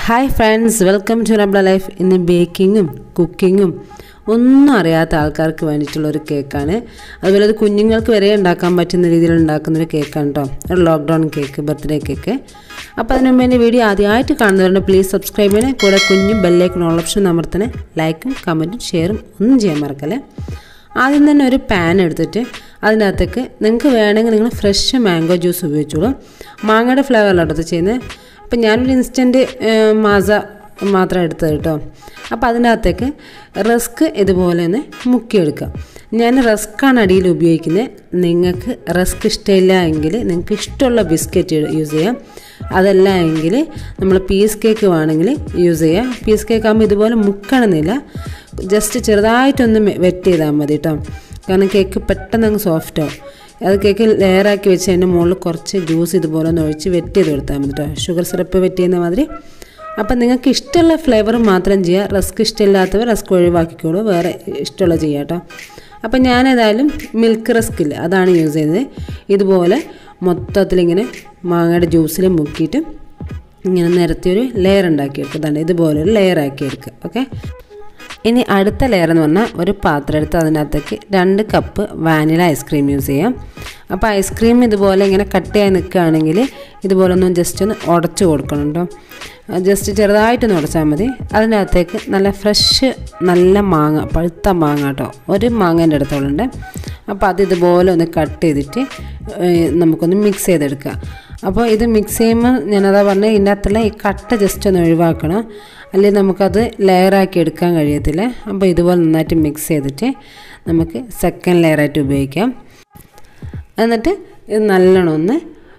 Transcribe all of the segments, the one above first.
hi friends welcome to റബ്ല life ഇന്ന് ബേക്കിങ്ങും കുക്കിങ്ങും ഒന്നും അറിയാത്ത ആൾക്കാർക്ക് വേണ്ടിയിട്ടുള്ള ഒരു കേക്കാണ് അതുപോലെ അത് കുഞ്ഞുങ്ങൾക്ക് വരെ ഉണ്ടാക്കാൻ പറ്റുന്ന രീതിയിൽ ഉണ്ടാക്കുന്ന ഒരു കേക്കാണ് കേട്ടോ ഒരു ലോക്ക്ഡൗൺ കേക്ക് ബർത്ത്ഡേ കേക്ക് അപ്പോൾ അതിന് മുമ്പ് എൻ്റെ വീഡിയോ ആദ്യമായിട്ട് കാണുന്നവരുണ്ട് പ്ലീസ് സബ്സ്ക്രൈബ് ചെയ്യണേ കൂടെ കുഞ്ഞും ബെല്ലേക്ക് ഓൾ ഓപ്ഷൻ അമർത്തണേ ലൈക്കും കമൻറ്റും ഷെയറും ഒന്നും ചെയ്യാൻ മറക്കല്ലേ ആദ്യം തന്നെ ഒരു പാൻ എടുത്തിട്ട് അതിനകത്തേക്ക് നിങ്ങൾക്ക് വേണമെങ്കിൽ നിങ്ങൾ ഫ്രഷ് മാംഗോ ജ്യൂസ് ഉപയോഗിച്ചോളൂ മാങ്ങയുടെ ഫ്ലേവറിലാണ് എടുത്ത് ചെയ്യുന്നത് അപ്പം ഞാനൊരു ഇൻസ്റ്റൻറ്റ് മാസ മാത്രം എടുത്തത് കേട്ടോ അപ്പോൾ അതിനകത്തേക്ക് റസ്ക് ഇതുപോലെ ഒന്ന് മുക്കിയെടുക്കാം ഞാൻ റസ്ക്കാണ് അടിയിൽ ഉപയോഗിക്കുന്നത് നിങ്ങൾക്ക് റസ്ക് ഇഷ്ടമില്ല എങ്കിൽ നിങ്ങൾക്ക് ഇഷ്ടമുള്ള ബിസ്ക്കറ്റ് യൂസ് ചെയ്യാം അതല്ല എങ്കിൽ നമ്മൾ പീസ് കേക്ക് വേണമെങ്കിൽ യൂസ് ചെയ്യാം പീസ് കേക്ക് ആകുമ്പോൾ ഇതുപോലെ മുക്കണമെന്നില്ല ജസ്റ്റ് ചെറുതായിട്ടൊന്ന് വെറ്റ് ചെയ്താൽ മതി കേട്ടോ കാരണം കേക്ക് പെട്ടെന്ന് അങ്ങ് സോഫ്റ്റ് ആവും അത് കേക്ക് ലെയറാക്കി വെച്ച് അതിൻ്റെ മുകളിൽ കുറച്ച് ജ്യൂസ് ഇതുപോലെ ഒന്ന് ഒഴിച്ച് വെറ്റ് ചെയ്ത് കൊടുത്താൽ മതി കേട്ടോ ഷുഗർ സിറപ്പ് വെറ്റ് ചെയ്യുന്ന മാതിരി അപ്പം നിങ്ങൾക്ക് ഇഷ്ടമുള്ള ഫ്ലേവർ മാത്രം ചെയ്യുക റസ്ക് ഇഷ്ടമില്ലാത്തവർ റസ്ക് ഒഴിവാക്കിക്കോളൂ വേറെ ഇഷ്ടമുള്ള ചെയ്യാം കേട്ടോ അപ്പം ഞാൻ ഏതായാലും മിൽക്ക് റസ്ക് ഇല്ല അതാണ് യൂസ് ചെയ്യുന്നത് ഇതുപോലെ മൊത്തത്തിലിങ്ങനെ മാങ്ങയുടെ ജ്യൂസിൽ മുക്കിയിട്ട് ഇങ്ങനെ നിരത്തിയൊരു ലെയർ ഉണ്ടാക്കിയെടുക്കുക ഇതാണ് ഇതുപോലെ ഒരു ലെയർ ആക്കിയെടുക്കുക ഓക്കെ ഇനി അടുത്ത ലെയർ എന്ന് പറഞ്ഞാൽ ഒരു പാത്രം എടുത്ത് അതിനകത്തേക്ക് രണ്ട് കപ്പ് വാനില ഐസ്ക്രീം യൂസ് ചെയ്യാം അപ്പോൾ ഐസ്ക്രീം ഇതുപോലെ ഇങ്ങനെ കട്ടിയായി നിൽക്കുകയാണെങ്കിൽ ഇതുപോലെ ഒന്ന് ജസ്റ്റ് ഒന്ന് ഉടച്ചു കൊടുക്കണം കേട്ടോ ജസ്റ്റ് ചെറുതായിട്ടൊന്ന് ഉടച്ചാൽ മതി അതിനകത്തേക്ക് നല്ല ഫ്രഷ് നല്ല മാങ്ങ പഴുത്ത മാങ്ങ കേട്ടോ ഒരു മാങ്ങേൻ്റെ അടുത്തോളുണ്ട് അപ്പോൾ അത് ഇതുപോലെ ഒന്ന് കട്ട് ചെയ്തിട്ട് നമുക്കൊന്ന് മിക്സ് ചെയ്തെടുക്കുക അപ്പോൾ ഇത് മിക്സ് ചെയ്യുമ്പോൾ ഞാനതാ പറഞ്ഞത് ഇതിൻ്റെ അകത്തുള്ള ഈ കട്ട ജസ്റ്റ് ഒന്ന് ഒഴിവാക്കണം അല്ലെങ്കിൽ നമുക്കത് ലെയറാക്കി എടുക്കാൻ കഴിയത്തില്ല അപ്പോൾ ഇതുപോലെ നന്നായിട്ട് മിക്സ് ചെയ്തിട്ട് നമുക്ക് സെക്കൻഡ് ലെയറായിട്ട് ഉപയോഗിക്കാം എന്നിട്ട് ഇത് നല്ലോണം ഒന്ന്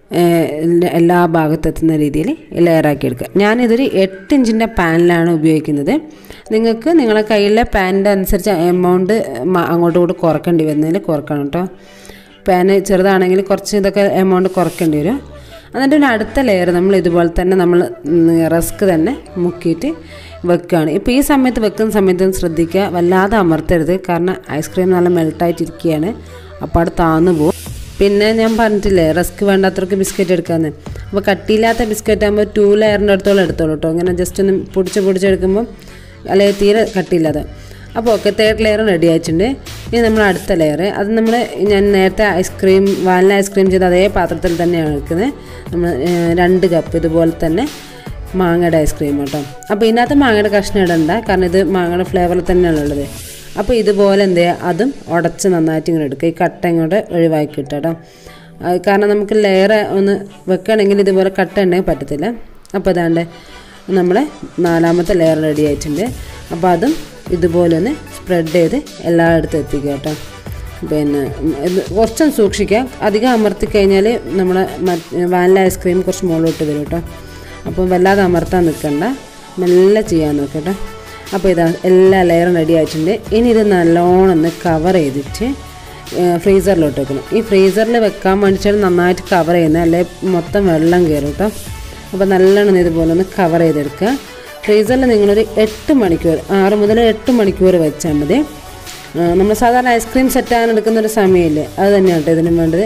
എല്ലാ ഭാഗത്തെത്തുന്ന രീതിയിൽ ലെയറാക്കി എടുക്കുക ഞാനിതൊരു എട്ട് ഇഞ്ചിൻ്റെ പാനിലാണ് ഉപയോഗിക്കുന്നത് നിങ്ങൾക്ക് നിങ്ങളെ കയ്യിലെ പാനിൻ്റെ അനുസരിച്ച് എമൗണ്ട് അങ്ങോട്ടും ഇങ്ങോട്ടും കുറക്കേണ്ടി വരുന്നതിൽ കുറക്കണം കേട്ടോ പാന് ചെറുതാണെങ്കിൽ കുറച്ച് ഇതൊക്കെ എമൗണ്ട് കുറക്കേണ്ടി വരും എന്നിട്ട് പിന്നെ അടുത്ത ലെയർ നമ്മൾ ഇതുപോലെ തന്നെ നമ്മൾ റസ്ക് തന്നെ മുക്കിയിട്ട് വെക്കുകയാണ് ഇപ്പോൾ ഈ സമയത്ത് വെക്കുന്ന സമയത്ത് ശ്രദ്ധിക്കുക വല്ലാതെ അമർത്തരുത് കാരണം ഐസ്ക്രീം നല്ല മെൽട്ടായിട്ടിരിക്കുകയാണ് അപ്പോൾ അവിടെ താന്നു പോകും പിന്നെ ഞാൻ പറഞ്ഞിട്ടില്ലേ റസ്ക് വേണ്ടാത്തവർക്ക് ബിസ്ക്കറ്റ് എടുക്കാമെന്ന് അപ്പോൾ കട്ടിയില്ലാത്ത ബിസ്ക്കറ്റ് ആകുമ്പോൾ ടു ലെയറിൻ്റെ അടുത്തോളം എടുത്തോളൂ കേട്ടോ ഇങ്ങനെ ജസ്റ്റ് ഒന്ന് പൊടിച്ച് പൊടിച്ചെടുക്കുമ്പോൾ അല്ലെങ്കിൽ തീരെ കട്ടിയില്ലാതെ അപ്പോൾ ഓക്കെ തേർഡ് ലെയർ റെഡി ആയിട്ടുണ്ട് ഇനി നമ്മൾ അടുത്ത ലെയർ അത് നമ്മൾ ഞാൻ നേരത്തെ ഐസ്ക്രീം വാനില ഐസ്ക്രീം ചെയ്ത അതേ പാത്രത്തിൽ തന്നെയാണ് എടുക്കുന്നത് നമ്മൾ രണ്ട് കപ്പ് ഇതുപോലെ തന്നെ മാങ്ങയുടെ ഐസ്ക്രീം കേട്ടോ അപ്പോൾ ഇതിനകത്ത് മാങ്ങയുടെ കഷ്ണം ഇടണ്ട കാരണം ഇത് മാങ്ങയുടെ ഫ്ലേവറിൽ തന്നെയാണ് ഉള്ളത് അപ്പോൾ ഇതുപോലെ എന്ത് ചെയ്യുക അതും ഉടച്ച് നന്നായിട്ട് ഇങ്ങനെ എടുക്കുക ഈ കട്ട ഇങ്ങോട്ട് ഒഴിവാക്കി കിട്ടുക കേട്ടോ കാരണം നമുക്ക് ലെയർ ഒന്ന് വെക്കുകയാണെങ്കിൽ ഇതുപോലെ കട്ട ഉണ്ടെങ്കിൽ പറ്റത്തില്ല അപ്പോൾ ഇതാണ്ട് നമ്മളെ നാലാമത്തെ ലെയർ റെഡി ആയിട്ടുണ്ട് അപ്പോൾ അതും ഇതുപോലെ ഒന്ന് സ്പ്രെഡ് ചെയ്ത് എല്ലായിടത്തും എത്തിക്കുക കേട്ടോ പിന്നെ കുറച്ചൊന്ന് സൂക്ഷിക്കുക അധികം അമർത്തി കഴിഞ്ഞാൽ നമ്മുടെ വാനില ഐസ്ക്രീം കുറച്ച് മുകളിലോട്ട് വരും കേട്ടോ അപ്പോൾ വല്ലാതെ അമർത്താൻ നിൽക്കണ്ട മെല്ലെ ചെയ്യാൻ നോക്കട്ടോ അപ്പോൾ ഇതാ എല്ലാ ലെയറും റെഡി ആയിട്ടുണ്ട് ഇനി ഇത് നല്ലോണം ഒന്ന് കവർ ചെയ്തിട്ട് ഫ്രീസറിലോട്ട് വെക്കണം ഈ ഫ്രീസറിൽ വെക്കാൻ വേണ്ടിയിട്ടാണ് നന്നായിട്ട് കവർ ചെയ്യുന്നത് അല്ലെ മൊത്തം വെള്ളം കയറും കേട്ടോ അപ്പോൾ നല്ലോണം ഇതുപോലെ ഒന്ന് കവർ ചെയ്തെടുക്കുക ഫ്രീസറിൽ നിങ്ങളൊരു എട്ട് മണിക്കൂർ ആറ് മുതൽ എട്ട് മണിക്കൂർ വെച്ചാൽ മതി നമ്മൾ സാധാരണ ഐസ്ക്രീം സെറ്റാകാൻ എടുക്കുന്ന ഒരു സമയമില്ലേ അത് തന്നെയാണ് കേട്ടോ ഇതിനും വേണ്ടത്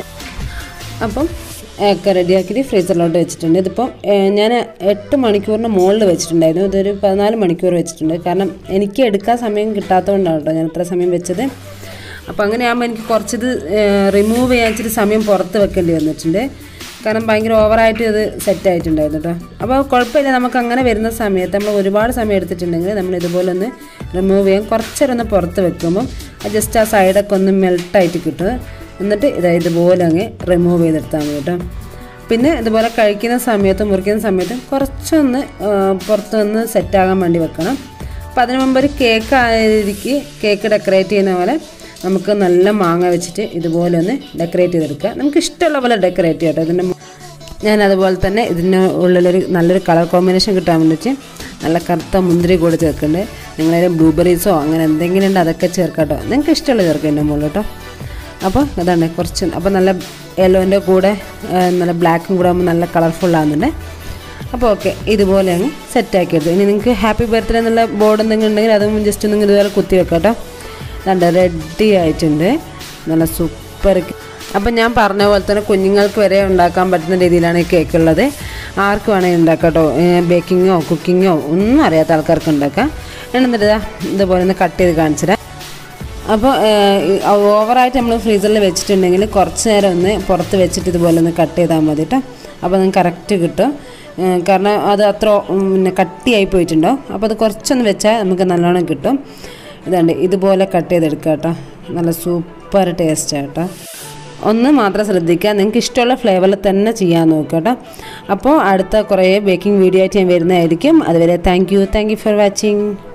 അപ്പം ഒക്കെ റെഡിയാക്കിയിട്ട് ഫ്രീസറിലോട്ട് വെച്ചിട്ടുണ്ട് ഇതിപ്പം ഞാൻ എട്ട് മണിക്കൂറിന് മുകളിൽ വെച്ചിട്ടുണ്ടായിരുന്നു ഇതൊരു പതിനാല് മണിക്കൂർ വെച്ചിട്ടുണ്ട് കാരണം എനിക്ക് എടുക്കാൻ സമയം കിട്ടാത്തതുകൊണ്ടാണ് കേട്ടോ ഞാൻ ഇത്ര സമയം വെച്ചത് അപ്പോൾ അങ്ങനെയാകുമ്പോൾ എനിക്ക് കുറച്ചിത് റിമൂവ് ചെയ്യാൻ ഇച്ചിരി സമയം പുറത്ത് വെക്കേണ്ടി വന്നിട്ടുണ്ട് കാരണം ഭയങ്കര ഓവറായിട്ട് ഇത് സെറ്റ് ആയിട്ടുണ്ടായിരുന്നു കേട്ടോ അപ്പോൾ കുഴപ്പമില്ല നമുക്ക് അങ്ങനെ വരുന്ന സമയത്ത് നമ്മൾ ഒരുപാട് സമയം എടുത്തിട്ടുണ്ടെങ്കിൽ നമ്മൾ ഇതുപോലെ ഒന്ന് റിമൂവ് ചെയ്യാൻ കുറച്ചേരം ഒന്ന് പുറത്ത് വെക്കുമ്പം ജസ്റ്റ് ആ സൈഡൊക്കെ ഒന്ന് മെൽട്ടായിട്ട് കിട്ടും എന്നിട്ട് ഇതാ ഇതുപോലെ അങ്ങ് റിമൂവ് ചെയ്തെടുത്താൽ മതി കേട്ടോ പിന്നെ ഇതുപോലെ കഴിക്കുന്ന സമയത്തും മുറിക്കുന്ന സമയത്തും കുറച്ചൊന്ന് പുറത്ത് നിന്ന് സെറ്റാകാൻ വേണ്ടി വെക്കണം അപ്പോൾ അതിന് മുമ്പ് ഒരു കേക്ക് ആയിരിക്കും കേക്ക് ഡെക്കറേറ്റ് ചെയ്യുന്ന പോലെ നമുക്ക് നല്ല മാങ്ങ വെച്ചിട്ട് ഇതുപോലെ ഒന്ന് ഡെക്കറേറ്റ് ചെയ്തെടുക്കുക നമുക്ക് ഇഷ്ടമുള്ള പോലെ ഡെക്കറേറ്റ് ചെയ്യാം കേട്ടോ ഇതിൻ്റെ ഞാൻ അതുപോലെ തന്നെ ഇതിന് ഉള്ളിലൊരു നല്ലൊരു കളർ കോമ്പിനേഷൻ കിട്ടാൻ വേണ്ടിയിട്ട് നല്ല കറുത്ത മുന്തിരി കൂടെ ചേർക്കുന്നുണ്ട് നിങ്ങളതിൽ ബ്ലൂബെറീസോ അങ്ങനെ എന്തെങ്കിലും ഉണ്ട് അതൊക്കെ ചേർക്കാം കേട്ടോ നിങ്ങൾക്ക് ഇഷ്ടമുള്ള ചേർക്കാം എൻ്റെ മുകളിൽ കേട്ടോ അപ്പോൾ അതാണ് കുറച്ച് അപ്പോൾ നല്ല യെല്ലോൻ്റെ കൂടെ നല്ല ബ്ലാക്കും കൂടെ ആകുമ്പോൾ നല്ല കളർഫുൾ ആകുന്നുണ്ട് അപ്പോൾ ഓക്കെ ഇതുപോലെ അങ്ങ് സെറ്റാക്കി എടുത്തു ഇനി നിങ്ങൾക്ക് ഹാപ്പി ബർത്ത്ഡേ എന്നുള്ള ബോർഡ് എന്തെങ്കിലും ഉണ്ടെങ്കിൽ അതും ജസ്റ്റ് ഒന്ന് ഇതുപോലെ കുത്തി വെക്കാം കേട്ടോ നല്ല റെഡി ആയിട്ടുണ്ട് നല്ല സൂപ്പർ അപ്പം ഞാൻ പറഞ്ഞ പോലെ തന്നെ കുഞ്ഞുങ്ങൾക്ക് വരെ ഉണ്ടാക്കാൻ പറ്റുന്ന രീതിയിലാണ് ഈ കേക്ക് ഉള്ളത് ആർക്ക് വേണമെങ്കിൽ ഉണ്ടാക്കാം കേട്ടോ ബേക്കിങ്ങോ കുക്കിങ്ങോ ഒന്നും അറിയാത്ത ആൾക്കാർക്ക് ഉണ്ടാക്കാം എന്നിട്ട് ഇതാ ഇതുപോലെ ഒന്ന് കട്ട് ചെയ്ത് കാണിച്ചു തരാം അപ്പോൾ ഓവറായിട്ട് നമ്മൾ ഫ്രീസറിൽ വെച്ചിട്ടുണ്ടെങ്കിൽ കുറച്ച് നേരം ഒന്ന് പുറത്ത് വെച്ചിട്ട് ഇതുപോലെ ഒന്ന് കട്ട് ചെയ്താൽ മതി കേട്ടോ അപ്പോൾ നിങ്ങൾക്ക് കറക്റ്റ് കിട്ടും ഏഹ് കാരണം അത് അത്ര ഉം, പിന്നെ കട്ടിയായി പോയിട്ടുണ്ടോ അപ്പോൾ അത് കുറച്ചൊന്ന് വെച്ചാൽ നമുക്ക് നല്ലോണം കിട്ടും ഇതുണ്ട് ഇതുപോലെ കട്ട് ചെയ്തെടുക്കുക കേട്ടോ നല്ല സൂപ്പർ ടേസ്റ്റാണ് കേട്ടോ ഒന്ന് മാത്രം ശ്രദ്ധിക്കുക നിങ്ങൾക്ക് ഇഷ്ടമുള്ള ഫ്ലേവറിൽ തന്നെ ചെയ്യാൻ നോക്കുക കേട്ടോ അപ്പോൾ അടുത്ത കുറേ ബേക്കിംഗ് വീഡിയോ ആയിട്ട് ഞാൻ വരുന്നതായിരിക്കും അതുവരെ thank you thank you for watching